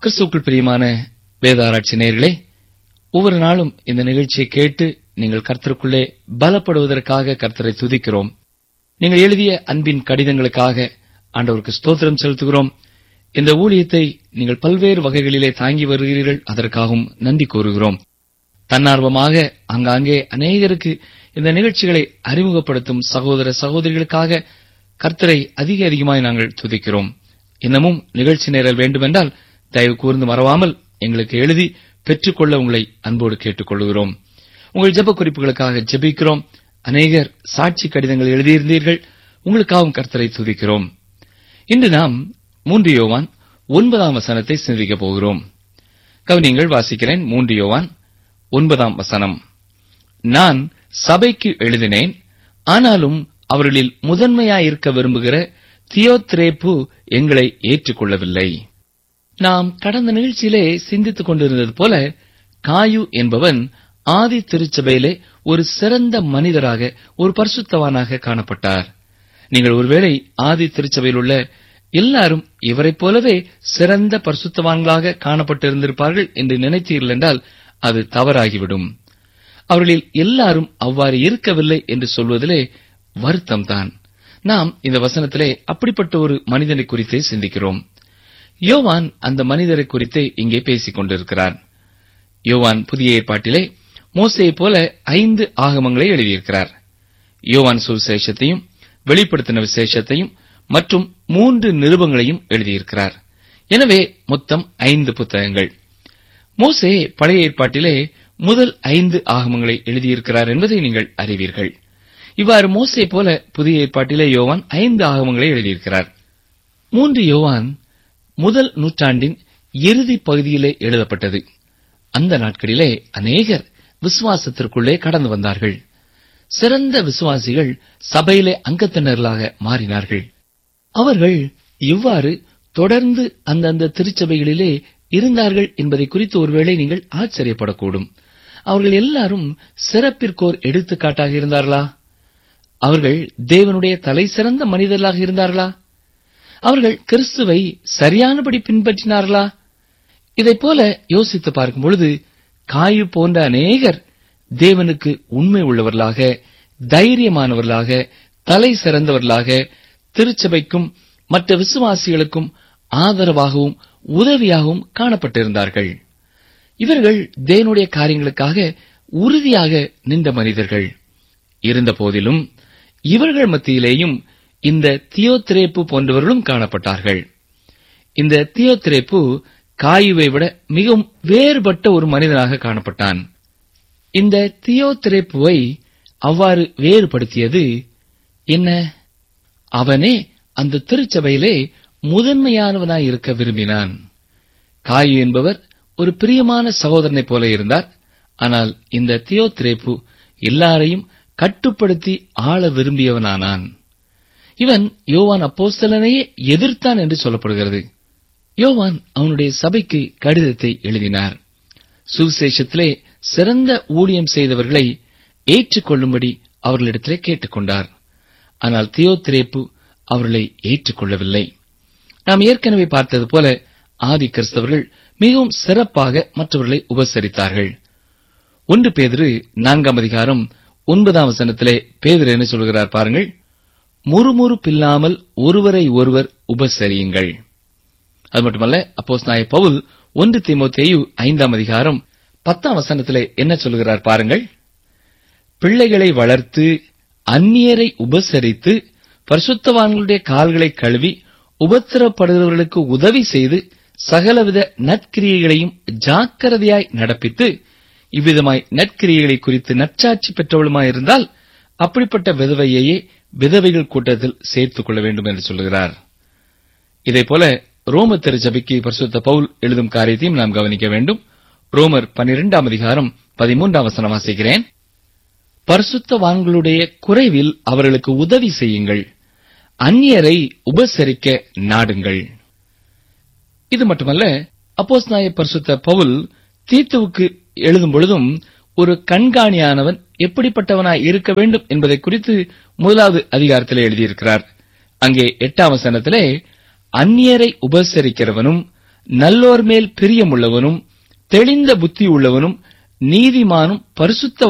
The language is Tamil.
கிறிஸ்துவுக்குள் பிரியமான வேதாராய்ச்சி நேயர்களே ஒவ்வொரு நாளும் இந்த நிகழ்ச்சியை கேட்டு நீங்கள் கர்த்தருக்குள்ளே பலப்படுவதற்காக கர்த்தரை துதிக்கிறோம் நீங்கள் எழுதிய அன்பின் கடிதங்களுக்காக ஆண்டவருக்கு ஸ்தோத்திரம் செலுத்துகிறோம் இந்த ஊழியத்தை நீங்கள் பல்வேறு வகைகளிலே தாங்கி வருகிறீர்கள் அதற்காகவும் நன்றி கூறுகிறோம் தன்னார்வமாக அங்காங்கே அநேகருக்கு இந்த நிகழ்ச்சிகளை அறிமுகப்படுத்தும் சகோதர சகோதரிகளுக்காக கர்த்தரை அதிக அதிகமாய் நாங்கள் துதிக்கிறோம் இன்னமும் நிகழ்ச்சி நேரல் வேண்டுமென்றால் தயவு கூர்ந்து மறவாமல் எங்களுக்கு எழுதி பெற்றுக்கொள்ள உங்களை அன்போடு கேட்டுக்கொள்கிறோம் உங்கள் ஜெப குறிப்புகளுக்காக ஜெபிக்கிறோம் அநேகர் சாட்சி கடிதங்கள் எழுதியிருந்தீர்கள் உங்களுக்காகவும் கர்த்தரை துதிக்கிறோம் இன்று நாம் மூன்று யோவான் ஒன்பதாம் வசனத்தை சிந்திக்கப் போகிறோம் கவனியங்கள் வாசிக்கிறேன் மூன்று யோவான் ஒன்பதாம் வசனம் நான் சபைக்கு எழுதினேன் ஆனாலும் அவர்களில் முதன்மையாயிருக்க விரும்புகிற தியோத்ரேப்பு எங்களை ஏற்றுக்கொள்ளவில்லை நாம் கடந்த நிகழ்ச்சியிலே சிந்தித்துக் கொண்டிருந்தது போல காயு என்பவன் ஆதி திருச்சபையிலே ஒரு சிறந்த மனிதராக ஒரு பரிசுத்தவானாக காணப்பட்டார் நீங்கள் ஒருவேளை ஆதி திருச்சபையில் உள்ள எல்லாரும் இவரைப் போலவே சிறந்த பரிசுத்தவான்களாக காணப்பட்டிருந்திருப்பார்கள் என்று நினைத்தீர்கள் என்றால் அது தவறாகிவிடும் அவர்களில் எல்லாரும் அவ்வாறு இருக்கவில்லை என்று சொல்வதிலே வருத்தம்தான் நாம் இந்த வசனத்திலே அப்படிப்பட்ட ஒரு மனிதனை குறித்தே சிந்திக்கிறோம் யோவான் அந்த மனிதரை குறித்தே இங்கே பேசிக் கொண்டிருக்கிறார் யோவான் புதிய ஏற்பாட்டிலே மோசையைப் போல ஐந்து ஆகமங்களை எழுதியிருக்கிறார் யோவான் சுவிசேஷத்தையும் வெளிப்படுத்தின விசேஷத்தையும் மற்றும் மூன்று நிருபங்களையும் எழுதியிருக்கிறார் எனவே மொத்தம் ஐந்து புத்தகங்கள் மோசே பழைய ஏற்பாட்டிலே முதல் ஐந்து ஆகமங்களை எழுதியிருக்கிறார் என்பதை நீங்கள் அறிவீர்கள் இவ்வாறு மோசே போல புதிய ஏற்பாட்டிலே யோவான் ஐந்து ஆகமங்களை எழுதியிருக்கிறார் மூன்று யோவான் முதல் நூற்றாண்டின் இறுதி பகுதியிலே எழுதப்பட்டது அந்த நாட்களிலே அநேகர் விசுவாசத்திற்குள்ளே கடந்து வந்தார்கள் சிறந்த விசுவாசிகள் சபையிலே அங்கத்தினர்களாக மாறினார்கள் அவர்கள் எவ்வாறு தொடர்ந்து அந்தந்த திருச்சபைகளிலே இருந்தார்கள் என்பதை குறித்து ஒருவேளை நீங்கள் ஆச்சரியப்படக்கூடும் அவர்கள் எல்லாரும் சிறப்பிற்கோர் எடுத்துக்காட்டாக இருந்தார்களா அவர்கள் தேவனுடைய தலை சிறந்த மனிதர்களாக இருந்தார்களா அவர்கள் கிறிஸ்துவை சரியானபடி பின்பற்றினார்களா இதைப் போல யோசித்து பார்க்கும் பொழுது காயு போன்ற அநேகர் தேவனுக்கு உண்மை உள்ளவர்களாக தைரியமானவர்களாக தலை சிறந்தவர்களாக திருச்சபைக்கும் மற்ற விசுவாசிகளுக்கும் ஆதரவாகவும் உதவியாகவும் காணப்பட்டிருந்தார்கள் இவர்கள் தேவனுடைய காரியங்களுக்காக உறுதியாக நின்ற மனிதர்கள் இருந்த போதிலும் இவர்கள் மத்தியிலேயும் இந்த தியோத்திரேப்பு போன்றவர்களும் காணப்பட்டார்கள் இந்த தியோத்திரேப்பு காயுவை விட மிகவும் வேறுபட்ட ஒரு மனிதனாக காணப்பட்டான் இந்த தியோத்திரேப்புவை அவ்வாறு வேறுபடுத்தியது என்ன அவனே அந்த திருச்சபையிலே முதன்மையானவனாய் இருக்க விரும்பினான் காயு என்பவர் ஒரு பிரியமான சகோதரனைப் போல இருந்தார் ஆனால் இந்த தியோத்திரேப்பு எல்லாரையும் கட்டுப்படுத்தி ஆள விரும்பியவனானான் இவன் யோவான் அப்போஸ்தலனையே எதிர்த்தான் என்று சொல்லப்படுகிறது யோவான் அவனுடைய சபைக்கு கடிதத்தை எழுதினார் சுவிசேஷத்திலே சிறந்த ஊழியம் செய்தவர்களை ஏற்றுக்கொள்ளும்படி அவர்களிடத்திலே கேட்டுக்கொண்டார் ஆனால் தியோத்திரேப்பு அவர்களை ஏற்றுக்கொள்ளவில்லை நாம் ஏற்கனவே பார்த்தது போல ஆதி கிறிஸ்தவர்கள் மிகவும் சிறப்பாக மற்றவர்களை உபசரித்தார்கள் ஒன்று பேதிரு நான்காம் அதிகாரம் ஒன்பதாம் வசனத்திலே பேதர் என்ன சொல்கிறார் பாருங்கள் முறுமுறுப்பில்லாமல் ஒருவரை ஒருவர் உபசரியுங்கள் அது மட்டுமல்ல அப்போஸ் நாய பவுல் ஒன்று தீமோத்தேயு ஐந்தாம் அதிகாரம் பத்தாம் வசனத்திலே என்ன சொல்கிறார் பாருங்கள் பிள்ளைகளை வளர்த்து அந்நியரை உபசரித்து பரிசுத்தவான்களுடைய கால்களை கழுவி உபத்திரப்படுகிறவர்களுக்கு உதவி செய்து சகலவித நற்கிரியைகளையும் ஜாக்கிரதையாய் நடப்பித்து இவ்விதமாய் நற்கிரியைகளை குறித்து நற்சாட்சி பெற்றவளுமாயிருந்தால் அப்படிப்பட்ட விதவையையே விதவைகள் கூட்டத்தில் சேர்த்துக் கொள்ள வேண்டும் என்று சொல்கிறார் இதேபோல ரோமர் திருச்சபைக்கு பரிசுத்த பவுல் எழுதும் காரியத்தையும் நாம் கவனிக்க வேண்டும் ரோமர் பனிரெண்டாம் அதிகாரம் பதிமூன்றாம் வசனம் வாசிக்கிறேன் பரிசுத்தவான்களுடைய குறைவில் அவர்களுக்கு உதவி செய்யுங்கள் அந்நியரை உபசரிக்க நாடுங்கள் இது மட்டுமல்ல அப்போஸ் நாய பரிசுத்த பவுல் தீத்துவுக்கு எழுதும் பொழுதும் ஒரு கண்காணியானவன் எப்படிப்பட்டவனாய் இருக்க வேண்டும் என்பதை குறித்து முதலாவது அதிகாரத்திலே எழுதியிருக்கிறார் அங்கே எட்டாம் வசனத்திலே அந்நியரை உபசரிக்கிறவனும் நல்லோர் மேல் பிரியமுள்ளவனும் தெளிந்த புத்தி உள்ளவனும் நீதிமானும் பரிசுத்த